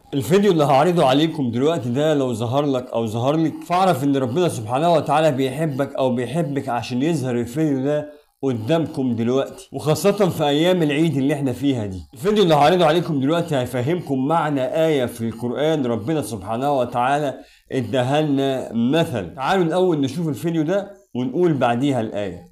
الفيديو اللي هعرضه عليكم دلوقتي ده لو ظهر لك او ظهر لك فاعرف ان ربنا سبحانه وتعالى بيحبك او بيحبك عشان يظهر الفيديو ده قدامكم دلوقتي وخاصة في أيام العيد اللي احنا فيها دي الفيديو اللي هعرضه عليكم دلوقتي هيفهمكم معنى آية في القرآن ربنا سبحانه وتعالى اداها لنا مثل تعالوا الأول نشوف الفيديو ده ونقول بعديها الآية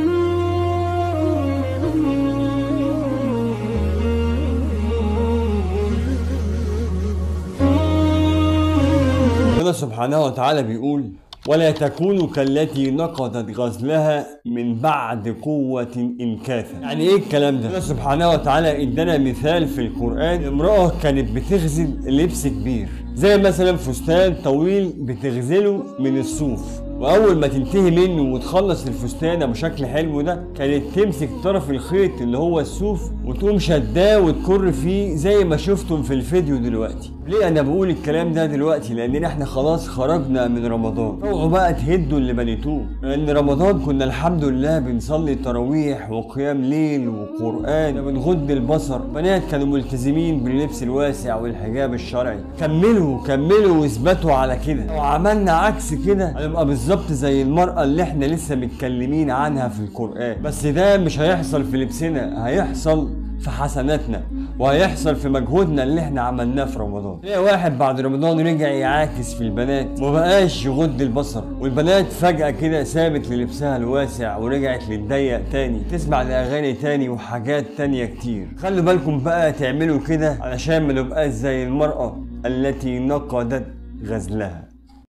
ربنا سبحانه وتعالى بيقول ولا تكونوا كالتي نقضت غزلها من بعد قوة إنكاثا يعني إيه الكلام ده؟ ربنا سبحانه وتعالى إدانا مثال في القرآن امرأة كانت بتغزل لبس كبير زي مثلا فستان طويل بتغزله من الصوف واول ما تنتهي منه وتخلص الفستانه بشكل حلو ده كانت تمسك طرف الخيط اللي هو الصوف وتقوم شداه وتكر فيه زي ما شفتم في الفيديو دلوقتي ليه انا بقول الكلام ده دلوقتي لان احنا خلاص خرجنا من رمضان اوعوا بقى تهدوا اللي بنيتوه لان رمضان كنا الحمد لله بنصلي تراويح وقيام ليل وقران بنغض البصر بنات كانوا ملتزمين باللبس الواسع والحجاب الشرعي كملوا كملوا واثبتوا على كده لو عملنا عكس كده هنبقى بالظبط زي المرأة اللي احنا لسه متكلمين عنها في القرآن بس ده مش هيحصل في لبسنا هيحصل في حسناتنا وهيحصل في مجهودنا اللي احنا عملناه في رمضان تلاقي واحد بعد رمضان رجع يعاكس في البنات ومبقاش يغض البصر والبنات فجأة كده سابت للبسها الواسع ورجعت للضيق تاني تسمع لأغاني تاني وحاجات تانية كتير خلوا بالكم بقى تعملوا كده علشان ما نبقاش زي المرأة التي نقضت غزلها